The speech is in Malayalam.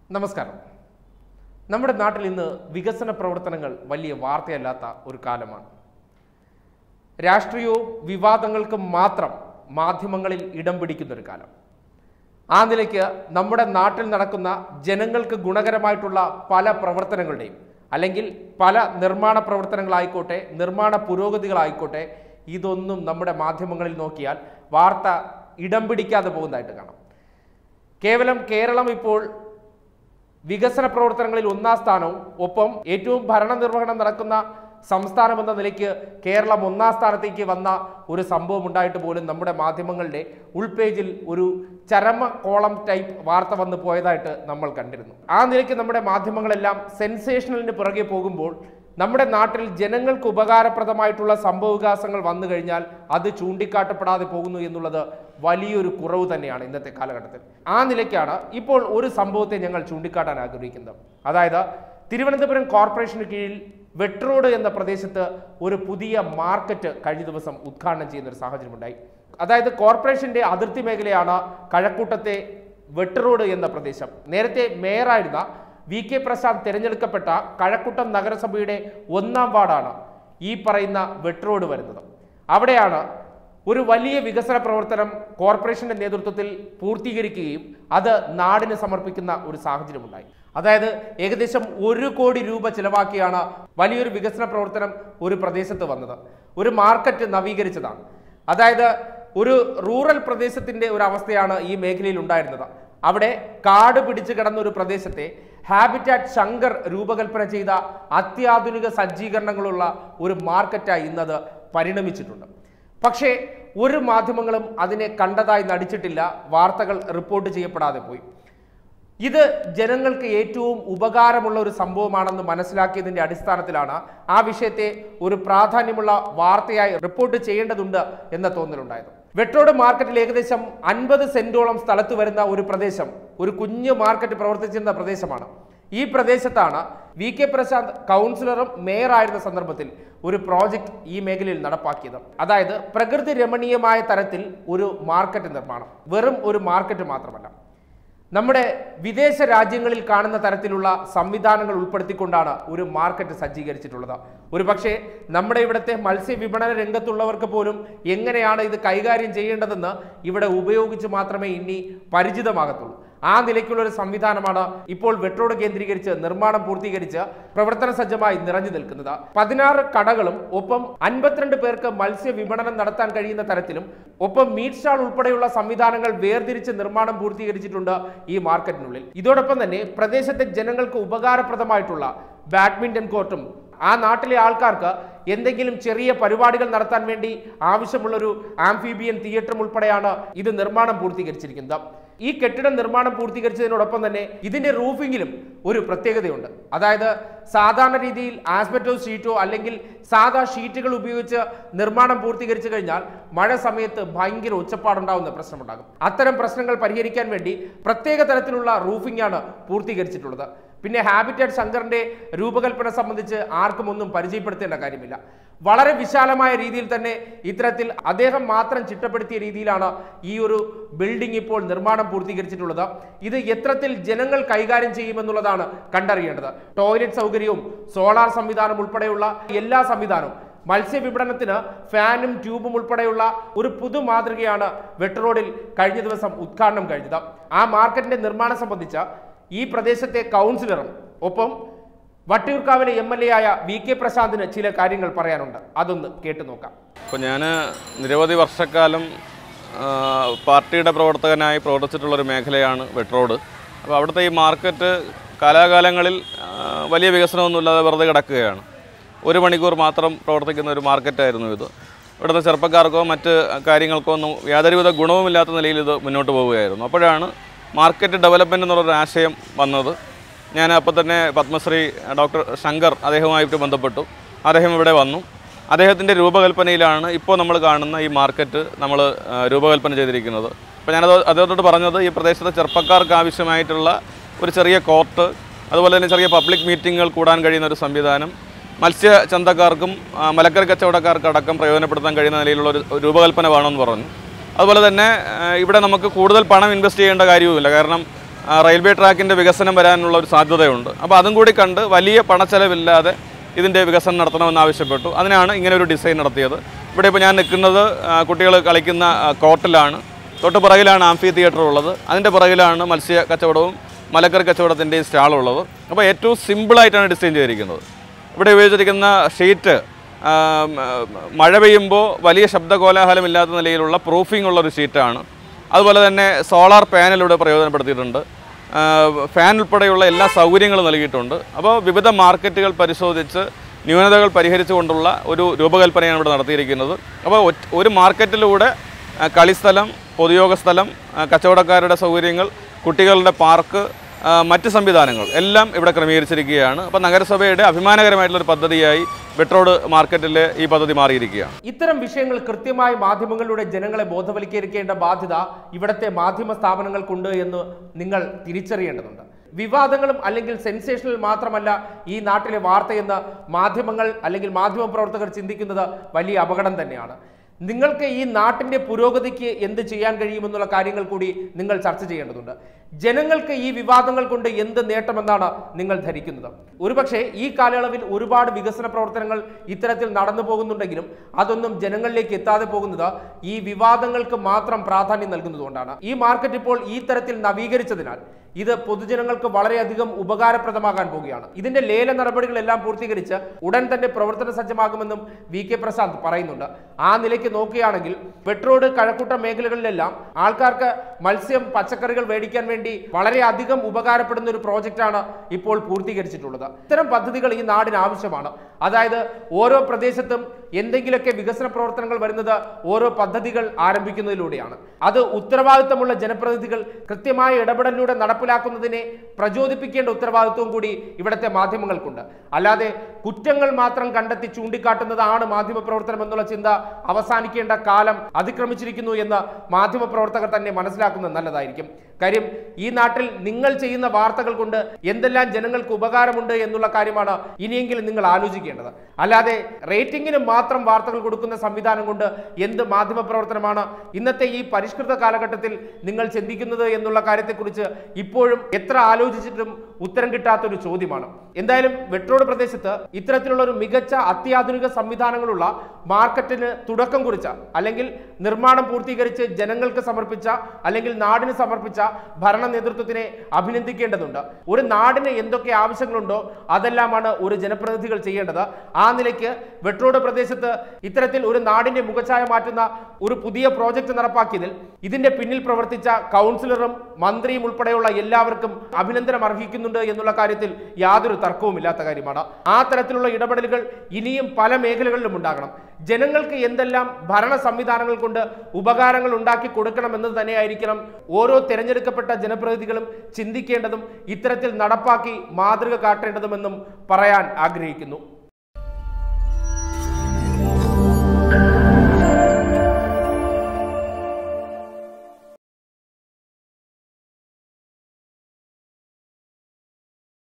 നമസ്കാരം നമ്മുടെ നാട്ടിൽ ഇന്ന് വികസന പ്രവർത്തനങ്ങൾ വലിയ വാർത്തയല്ലാത്ത ഒരു കാലമാണ് രാഷ്ട്രീയവും വിവാദങ്ങൾക്കും മാത്രം മാധ്യമങ്ങളിൽ ഇടം പിടിക്കുന്ന ഒരു കാലം ആ നിലയ്ക്ക് നമ്മുടെ നാട്ടിൽ നടക്കുന്ന ജനങ്ങൾക്ക് ഗുണകരമായിട്ടുള്ള പല പ്രവർത്തനങ്ങളുടെയും അല്ലെങ്കിൽ പല നിർമ്മാണ പ്രവർത്തനങ്ങളായിക്കോട്ടെ നിർമ്മാണ പുരോഗതികളായിക്കോട്ടെ ഇതൊന്നും നമ്മുടെ മാധ്യമങ്ങളിൽ നോക്കിയാൽ വാർത്ത ഇടം പിടിക്കാതെ പോകുന്നതായിട്ട് കാണാം കേവലം കേരളം ഇപ്പോൾ വികസന പ്രവർത്തനങ്ങളിൽ ഒന്നാം സ്ഥാനവും ഒപ്പം ഏറ്റവും ഭരണനിർവഹണം നടക്കുന്ന സംസ്ഥാനം എന്ന നിലയ്ക്ക് കേരളം ഒന്നാം സ്ഥാനത്തേക്ക് വന്ന ഒരു സംഭവം ഉണ്ടായിട്ട് പോലും നമ്മുടെ മാധ്യമങ്ങളുടെ ഉൾപേജിൽ ഒരു ചരമ കോളം ടൈപ്പ് വാർത്ത വന്നു പോയതായിട്ട് നമ്മൾ കണ്ടിരുന്നു ആ നിലയ്ക്ക് നമ്മുടെ മാധ്യമങ്ങളെല്ലാം സെൻസേഷണലിന് പുറകെ പോകുമ്പോൾ നമ്മുടെ നാട്ടിൽ ജനങ്ങൾക്ക് ഉപകാരപ്രദമായിട്ടുള്ള സംഭവവികാസങ്ങൾ വന്നു കഴിഞ്ഞാൽ അത് ചൂണ്ടിക്കാട്ടപ്പെടാതെ പോകുന്നു എന്നുള്ളത് വലിയൊരു കുറവ് തന്നെയാണ് ഇന്നത്തെ കാലഘട്ടത്തിൽ ആ നിലയ്ക്കാണ് ഇപ്പോൾ ഒരു സംഭവത്തെ ഞങ്ങൾ ചൂണ്ടിക്കാട്ടാൻ ആഗ്രഹിക്കുന്നത് അതായത് തിരുവനന്തപുരം കോർപ്പറേഷന് കീഴിൽ വെട്രോഡ് എന്ന പ്രദേശത്ത് ഒരു പുതിയ മാർക്കറ്റ് കഴിഞ്ഞ ദിവസം ഉദ്ഘാടനം ചെയ്യുന്ന ഒരു സാഹചര്യമുണ്ടായി അതായത് കോർപ്പറേഷന്റെ അതിർത്തി മേഖലയാണ് കഴക്കൂട്ടത്തെ വെട്രോഡ് എന്ന പ്രദേശം നേരത്തെ മേയറായിരുന്ന വി കെ പ്രശാന്ത് തിരഞ്ഞെടുക്കപ്പെട്ട കഴക്കൂട്ടം നഗരസഭയുടെ ഒന്നാം വാർഡാണ് ഈ പറയുന്ന വെട്രോഡ് വരുന്നത് അവിടെയാണ് ഒരു വലിയ വികസന പ്രവർത്തനം കോർപ്പറേഷന്റെ നേതൃത്വത്തിൽ പൂർത്തീകരിക്കുകയും അത് നാടിന് സമർപ്പിക്കുന്ന ഒരു സാഹചര്യമുണ്ടായി അതായത് ഏകദേശം ഒരു കോടി രൂപ ചിലവാക്കിയാണ് വലിയൊരു വികസന പ്രവർത്തനം ഒരു പ്രദേശത്ത് വന്നത് ഒരു മാർക്കറ്റ് നവീകരിച്ചതാണ് അതായത് ഒരു റൂറൽ പ്രദേശത്തിന്റെ ഒരു അവസ്ഥയാണ് ഈ മേഖലയിൽ ഉണ്ടായിരുന്നത് അവിടെ കാട് പിടിച്ചു കിടന്ന ഒരു പ്രദേശത്തെ ഹാബിറ്റാറ്റ് ശങ്കർ രൂപകൽപ്പന ചെയ്ത അത്യാധുനിക സജ്ജീകരണങ്ങളുള്ള ഒരു മാർക്കറ്റായി ഇന്നത് പരിണമിച്ചിട്ടുണ്ട് പക്ഷേ ഒരു മാധ്യമങ്ങളും അതിനെ കണ്ടതായി നടിച്ചിട്ടില്ല വാർത്തകൾ റിപ്പോർട്ട് ചെയ്യപ്പെടാതെ പോയി ഇത് ജനങ്ങൾക്ക് ഏറ്റവും ഉപകാരമുള്ള ഒരു സംഭവമാണെന്ന് മനസ്സിലാക്കിയതിന്റെ അടിസ്ഥാനത്തിലാണ് ആ വിഷയത്തെ ഒരു പ്രാധാന്യമുള്ള വാർത്തയായി റിപ്പോർട്ട് ചെയ്യേണ്ടതുണ്ട് എന്ന തോന്നലുണ്ടായത് വെട്രോഡ് മാർക്കറ്റിൽ ഏകദേശം അൻപത് സെന്റോളം സ്ഥലത്ത് വരുന്ന ഒരു പ്രദേശം ഒരു കുഞ്ഞു മാർക്കറ്റ് പ്രവർത്തിച്ചിരുന്ന പ്രദേശമാണ് ഈ പ്രദേശത്താണ് വി കെ പ്രശാന്ത് കൗൺസിലറും മേയറായിരുന്ന സന്ദർഭത്തിൽ ഒരു പ്രോജക്റ്റ് ഈ മേഖലയിൽ നടപ്പാക്കിയത് അതായത് പ്രകൃതി രമണീയമായ തരത്തിൽ ഒരു മാർക്കറ്റ് നിർമ്മാണം വെറും ഒരു മാർക്കറ്റ് മാത്രമല്ല നമ്മുടെ വിദേശ രാജ്യങ്ങളിൽ കാണുന്ന തരത്തിലുള്ള സംവിധാനങ്ങൾ ഉൾപ്പെടുത്തിക്കൊണ്ടാണ് ഒരു മാർക്കറ്റ് സജ്ജീകരിച്ചിട്ടുള്ളത് ഒരു പക്ഷേ നമ്മുടെ ഇവിടുത്തെ മത്സ്യ വിപണന രംഗത്തുള്ളവർക്ക് പോലും എങ്ങനെയാണ് ഇത് കൈകാര്യം ചെയ്യേണ്ടതെന്ന് ഇവിടെ ഉപയോഗിച്ച് മാത്രമേ ഇനി പരിചിതമാകത്തുള്ളൂ ആ നിലയ്ക്കുള്ള ഒരു സംവിധാനമാണ് ഇപ്പോൾ വെട്രോഡ് കേന്ദ്രീകരിച്ച് നിർമ്മാണം പൂർത്തീകരിച്ച് പ്രവർത്തന സജ്ജമായി നിറഞ്ഞു നിൽക്കുന്നത് പതിനാറ് കടകളും ഒപ്പം അൻപത്തിരണ്ട് പേർക്ക് മത്സ്യ വിപണനം നടത്താൻ കഴിയുന്ന തരത്തിലും ഒപ്പം മീറ്റ് സ്റ്റാൾ ഉൾപ്പെടെയുള്ള സംവിധാനങ്ങൾ വേർതിരിച്ച് നിർമ്മാണം പൂർത്തീകരിച്ചിട്ടുണ്ട് ഈ മാർക്കറ്റിനുള്ളിൽ ഇതോടൊപ്പം തന്നെ പ്രദേശത്തെ ജനങ്ങൾക്ക് ഉപകാരപ്രദമായിട്ടുള്ള ബാഡ്മിന്റൺ കോർട്ടും ആ നാട്ടിലെ ആൾക്കാർക്ക് എന്തെങ്കിലും ചെറിയ പരിപാടികൾ നടത്താൻ വേണ്ടി ആവശ്യമുള്ളൊരു ആംഫീബിയൻ തിയേറ്ററും ഉൾപ്പെടെയാണ് ഇത് നിർമ്മാണം പൂർത്തീകരിച്ചിരിക്കുന്നത് ഈ കെട്ടിടം നിർമ്മാണം പൂർത്തീകരിച്ചതിനോടൊപ്പം തന്നെ ഇതിന്റെ റൂഫിങ്ങിലും ഒരു പ്രത്യേകതയുണ്ട് അതായത് സാധാരണ രീതിയിൽ ആസ്പെറ്റോസ് ഷീറ്റോ അല്ലെങ്കിൽ സാധാ ഷീറ്റുകൾ ഉപയോഗിച്ച് നിർമ്മാണം പൂർത്തീകരിച്ചു കഴിഞ്ഞാൽ മഴ സമയത്ത് ഭയങ്കര ഒച്ചപ്പാടുണ്ടാവുന്ന പ്രശ്നമുണ്ടാകും അത്തരം പ്രശ്നങ്ങൾ പരിഹരിക്കാൻ വേണ്ടി പ്രത്യേക തരത്തിലുള്ള റൂഫിംഗ് ആണ് പൂർത്തീകരിച്ചിട്ടുള്ളത് പിന്നെ ഹാബിറ്റാറ്റ് ശങ്കറിന്റെ രൂപകൽപ്പന സംബന്ധിച്ച് ആർക്കും ഒന്നും പരിചയപ്പെടുത്തേണ്ട കാര്യമില്ല വളരെ വിശാലമായ രീതിയിൽ തന്നെ ഇത്തരത്തിൽ അദ്ദേഹം മാത്രം ചിട്ടപ്പെടുത്തിയ രീതിയിലാണ് ഈ ഒരു ബിൽഡിംഗ് ഇപ്പോൾ നിർമ്മാണം പൂർത്തീകരിച്ചിട്ടുള്ളത് ഇത് എത്രത്തിൽ ജനങ്ങൾ കൈകാര്യം ചെയ്യുമെന്നുള്ളതാണ് കണ്ടറിയേണ്ടത് ടോയ്ലറ്റ് സൗകര്യവും സോളാർ സംവിധാനം ഉൾപ്പെടെയുള്ള എല്ലാ സംവിധാനവും മത്സ്യവിപണനത്തിന് ഫാനും ട്യൂബും ഉൾപ്പെടെയുള്ള ഒരു പുതു മാതൃകയാണ് വെട്രോഡിൽ കഴിഞ്ഞ ദിവസം ഉദ്ഘാടനം കഴിഞ്ഞത് ആ മാർക്കറ്റിന്റെ നിർമ്മാണം സംബന്ധിച്ച ഈ പ്രദേശത്തെ കൗൺസിലറും ഒപ്പം വട്ടിയൂർക്കാവിലെ എം എൽ എ ആയ വി കെ പ്രശാന്തിന് ചില കാര്യങ്ങൾ പറയാനുണ്ട് അതൊന്ന് കേട്ടു നോക്കാം അപ്പോൾ ഞാൻ നിരവധി വർഷക്കാലം ആ, പാർട്ടിയുടെ പ്രവർത്തകനായി പ്രവർത്തിച്ചിട്ടുള്ളൊരു മേഖലയാണ് വെട്രോഡ് അപ്പോൾ അവിടുത്തെ ഈ മാർക്കറ്റ് കാലാകാലങ്ങളിൽ ആ, വലിയ വികസനമൊന്നുമില്ലാതെ വെറുതെ കിടക്കുകയാണ് ഒരു മണിക്കൂർ മാത്രം പ്രവർത്തിക്കുന്ന ഒരു മാർക്കറ്റായിരുന്നു ഇത് ഇവിടുത്തെ ചെറുപ്പക്കാർക്കോ മറ്റ് കാര്യങ്ങൾക്കോ ഒന്നും യാതൊരുവിധ ഗുണവുമില്ലാത്ത നിലയിൽ ഇത് മുന്നോട്ട് പോവുകയായിരുന്നു അപ്പോഴാണ് മാർക്കറ്റ് ഡെവലപ്മെൻറ്റ് എന്നുള്ളൊരു ആശയം വന്നത് ഞാൻ അപ്പോൾ തന്നെ പത്മശ്രീ ഡോക്ടർ ശങ്കർ അദ്ദേഹവുമായിട്ട് ബന്ധപ്പെട്ടു അദ്ദേഹം ഇവിടെ വന്നു അദ്ദേഹത്തിൻ്റെ രൂപകൽപ്പനയിലാണ് ഇപ്പോൾ നമ്മൾ കാണുന്ന ഈ മാർക്കറ്റ് നമ്മൾ ആ, രൂപകൽപ്പന ചെയ്തിരിക്കുന്നത് അപ്പോൾ ഞാനത് അദ്ദേഹത്തോട് പറഞ്ഞത് ഈ പ്രദേശത്തെ ചെറുപ്പക്കാർക്ക് ആവശ്യമായിട്ടുള്ള ഒരു ചെറിയ കോർട്ട് അതുപോലെ തന്നെ ചെറിയ പബ്ലിക് മീറ്റിങ്ങുകൾ കൂടാൻ കഴിയുന്ന ഒരു സംവിധാനം മത്സ്യചന്തക്കാർക്കും ആ, മലക്കറി കച്ചവടക്കാർക്കും അടക്കം പ്രയോജനപ്പെടുത്താൻ കഴിയുന്ന നിലയിലുള്ള ഒരു രൂപകൽപ്പന വേണമെന്ന് പറഞ്ഞു അതുപോലെ തന്നെ ആ, ഇവിടെ നമുക്ക് കൂടുതൽ പണം ഇൻവെസ്റ്റ് ചെയ്യേണ്ട കാര്യവുമില്ല കാരണം ആ, റെയിൽവേ ട്രാക്കിൻ്റെ വികസനം വരാനുള്ള ഒരു സാധ്യതയുണ്ട് അപ്പോൾ അതും കൂടി കണ്ട് വലിയ പണച്ചെലവില്ലാതെ ഇതിൻ്റെ വികസനം നടത്തണമെന്ന് ആവശ്യപ്പെട്ടു അതിനാണ് ഇങ്ങനെ ഒരു ഡിസൈൻ നടത്തിയത് ഇവിടെ ഇപ്പോൾ ഞാൻ നിൽക്കുന്നത് കുട്ടികൾ കളിക്കുന്ന ആ, കോർട്ടിലാണ് തൊട്ട് പുറകിലാണ് ആംഫി തിയേറ്റർ ഉള്ളത് അതിൻ്റെ പുറകിലാണ് മത്സ്യ കച്ചവടവും മലക്കറി കച്ചവടത്തിൻ്റെയും സ്റ്റാളുള്ളത് അപ്പോൾ ഏറ്റവും സിമ്പിളായിട്ടാണ് ഡിസൈൻ ചെയ്തിരിക്കുന്നത് ഇവിടെ ഉപയോഗിച്ചിരിക്കുന്ന ഷീറ്റ് ആ, മ, മഴ പെയ്യുമ്പോൾ വലിയ ശബ്ദ കോലാഹലമില്ലാത്ത നിലയിലുള്ള പ്രൂഫിംഗ് ഉള്ള ഒരു ഷീറ്റാണ് അതുപോലെ തന്നെ സോളാർ പാനൽ ഇവിടെ പ്രയോജനപ്പെടുത്തിയിട്ടുണ്ട് ആ, ഫാൻ ഉൾപ്പെടെയുള്ള എല്ലാ സൗകര്യങ്ങളും നൽകിയിട്ടുണ്ട് അപ്പോൾ വിവിധ മാർക്കറ്റുകൾ പരിശോധിച്ച് ന്യൂനതകൾ പരിഹരിച്ചുകൊണ്ടുള്ള ഒരു രൂപകൽപ്പനയാണ് ഇവിടെ നടത്തിയിരിക്കുന്നത് അപ്പോൾ ഒറ്റ- ഒരു മാർക്കറ്റിലൂടെ ആ, കളിസ്ഥലം പൊതുയോഗ സ്ഥലം ആ, കച്ചവടക്കാരുടെ സൗകര്യങ്ങൾ കുട്ടികളുടെ പാർക്ക് ആ, മറ്റ് സംവിധാനങ്ങൾ എല്ലാം ഇവിടെ ക്രമീകരിച്ചിരിക്കുകയാണ് അപ്പോൾ നഗരസഭയുടെ അഭിമാനകരമായിട്ടുള്ള ഒരു പദ്ധതിയായി ബെട്രോഡ് മാർക്കറ്റിലെ ഈ പദ്ധതി മാറിയിരിക്കുകയാണ് ഇത്തരം വിഷയങ്ങൾ കൃത്യമായി മാധ്യമങ്ങളിലൂടെ ജനങ്ങളെ ബോധവൽക്കരിക്കേണ്ട ബാധ്യത ഇവിടുത്തെ മാധ്യമ സ്ഥാപനങ്ങൾക്കുണ്ട് എന്ന് നിങ്ങൾ തിരിച്ചറിയേണ്ടതുണ്ട് വിവാദങ്ങളും അല്ലെങ്കിൽ സെൻസേഷണൽ മാത്രമല്ല ഈ നാട്ടിലെ വാർത്തയെന്ന് മാധ്യമങ്ങൾ അല്ലെങ്കിൽ മാധ്യമ പ്രവർത്തകർ ചിന്തിക്കുന്നത് വലിയ അപകടം തന്നെയാണ് നിങ്ങൾക്ക് ഈ നാട്ടിന്റെ പുരോഗതിക്ക് എന്ത് ചെയ്യാൻ കഴിയുമെന്നുള്ള കാര്യങ്ങൾ കൂടി നിങ്ങൾ ചർച്ച ചെയ്യേണ്ടതുണ്ട് ജനങ്ങൾക്ക് ഈ വിവാദങ്ങൾ കൊണ്ട് എന്ത് നേട്ടമെന്നാണ് നിങ്ങൾ ധരിക്കുന്നത് ഒരുപക്ഷെ ഈ കാലയളവിൽ ഒരുപാട് വികസന പ്രവർത്തനങ്ങൾ ഇത്തരത്തിൽ നടന്നു പോകുന്നുണ്ടെങ്കിലും അതൊന്നും ജനങ്ങളിലേക്ക് എത്താതെ പോകുന്നത് ഈ വിവാദങ്ങൾക്ക് മാത്രം പ്രാധാന്യം നൽകുന്നതുകൊണ്ടാണ് ഈ മാർക്കറ്റ് ഇപ്പോൾ ഈ തരത്തിൽ നവീകരിച്ചതിനാൽ ഇത് പൊതുജനങ്ങൾക്ക് വളരെയധികം ഉപകാരപ്രദമാകാൻ പോവുകയാണ് ഇതിന്റെ ലേല നടപടികളെല്ലാം പൂർത്തീകരിച്ച് ഉടൻ തന്നെ പ്രവർത്തന സജ്ജമാകുമെന്നും വി കെ പ്രസാദ് പറയുന്നുണ്ട് ആ നിലയ്ക്ക് നോക്കുകയാണെങ്കിൽ വെട്രോഡ് കഴക്കൂട്ട മേഖലകളിലെല്ലാം ആൾക്കാർക്ക് മത്സ്യം പച്ചക്കറികൾ മേടിക്കാൻ വേണ്ടി വളരെയധികം ഉപകാരപ്പെടുന്ന ഒരു പ്രോജക്റ്റാണ് ഇപ്പോൾ പൂർത്തീകരിച്ചിട്ടുള്ളത് ഇത്തരം പദ്ധതികൾ ഈ നാടിന് ആവശ്യമാണ് അതായത് ഓരോ പ്രദേശത്തും എന്തെങ്കിലുമൊക്കെ വികസന പ്രവർത്തനങ്ങൾ വരുന്നത് ഓരോ പദ്ധതികൾ ആരംഭിക്കുന്നതിലൂടെയാണ് അത് ഉത്തരവാദിത്തമുള്ള ജനപ്രതിനിധികൾ കൃത്യമായ ഇടപെടലിലൂടെ നടപ്പിലാക്കുന്നതിനെ പ്രചോദിപ്പിക്കേണ്ട ഉത്തരവാദിത്വവും കൂടി ഇവിടുത്തെ മാധ്യമങ്ങൾക്കുണ്ട് അല്ലാതെ കുറ്റങ്ങൾ മാത്രം കണ്ടെത്തി ചൂണ്ടിക്കാട്ടുന്നതാണ് മാധ്യമ പ്രവർത്തനം എന്നുള്ള ചിന്ത അവസാനിക്കേണ്ട കാലം അതിക്രമിച്ചിരിക്കുന്നു എന്ന് മാധ്യമ പ്രവർത്തകർ തന്നെ മനസ്സിലാക്കുന്നത് നല്ലതായിരിക്കും കാര്യം ഈ നാട്ടിൽ നിങ്ങൾ ചെയ്യുന്ന വാർത്തകൾ കൊണ്ട് എന്തെല്ലാം ജനങ്ങൾക്ക് ഉപകാരമുണ്ട് എന്നുള്ള കാര്യമാണ് ഇനിയെങ്കിലും നിങ്ങൾ ആലോചിക്കേണ്ടത് അല്ലാതെ റേറ്റിംഗിന് മാത്രം വാർത്തകൾ കൊടുക്കുന്ന സംവിധാനം കൊണ്ട് എന്ത് മാധ്യമ പ്രവർത്തനമാണ് ഇന്നത്തെ ഈ പരിഷ്കൃത കാലഘട്ടത്തിൽ നിങ്ങൾ ചിന്തിക്കുന്നത് എന്നുള്ള കാര്യത്തെക്കുറിച്ച് ഇപ്പോഴും എത്ര ആലോചിച്ചിട്ടും ഉത്തരം കിട്ടാത്തൊരു ചോദ്യമാണ് എന്തായാലും വെട്രോഡ് പ്രദേശത്ത് ഇത്തരത്തിലുള്ള ഒരു മികച്ച അത്യാധുനിക സംവിധാനങ്ങളുള്ള മാർക്കറ്റിന് തുടക്കം കുറിച്ച അല്ലെങ്കിൽ നിർമ്മാണം പൂർത്തീകരിച്ച് ജനങ്ങൾക്ക് സമർപ്പിച്ച അല്ലെങ്കിൽ നാടിന് സമർപ്പിച്ച ഭരണ നേതൃത്വത്തിനെ അഭിനന്ദിക്കേണ്ടതുണ്ട് ഒരു നാടിന് എന്തൊക്കെ ആവശ്യങ്ങളുണ്ടോ അതെല്ലാമാണ് ഒരു ജനപ്രതിനിധികൾ ചെയ്യേണ്ടത് ആ നിലയ്ക്ക് വെട്രോഡ് പ്രദേശത്ത് ഇത്തരത്തിൽ ഒരു നാടിന്റെ മുഖച്ഛായ മാറ്റുന്ന ഒരു പുതിയ പ്രോജക്റ്റ് നടപ്പാക്കിയതിൽ ഇതിന്റെ പിന്നിൽ പ്രവർത്തിച്ച കൗൺസിലറും മന്ത്രിയും ഉൾപ്പെടെയുള്ള എല്ലാവർക്കും അഭിനന്ദനം അർഹിക്കുന്നുണ്ട് എന്നുള്ള കാര്യത്തിൽ യാതൊരു തർക്കവുമില്ലാത്ത കാര്യമാണ് ആ തരത്തിലുള്ള ഇടപെടലുകൾ ഇനിയും പല മേഖലകളിലും ഉണ്ടാകണം ജനങ്ങൾക്ക് എന്തെല്ലാം ഭരണ സംവിധാനങ്ങൾ കൊണ്ട് ഉപകാരങ്ങൾ ഉണ്ടാക്കി കൊടുക്കണമെന്നത് തന്നെയായിരിക്കണം ഓരോ തിരഞ്ഞെടുക്കപ്പെട്ട ജനപ്രതിനിധികളും ചിന്തിക്കേണ്ടതും ഇത്തരത്തിൽ നടപ്പാക്കി മാതൃക കാട്ടേണ്ടതുമെന്നും പറയാൻ ആഗ്രഹിക്കുന്നു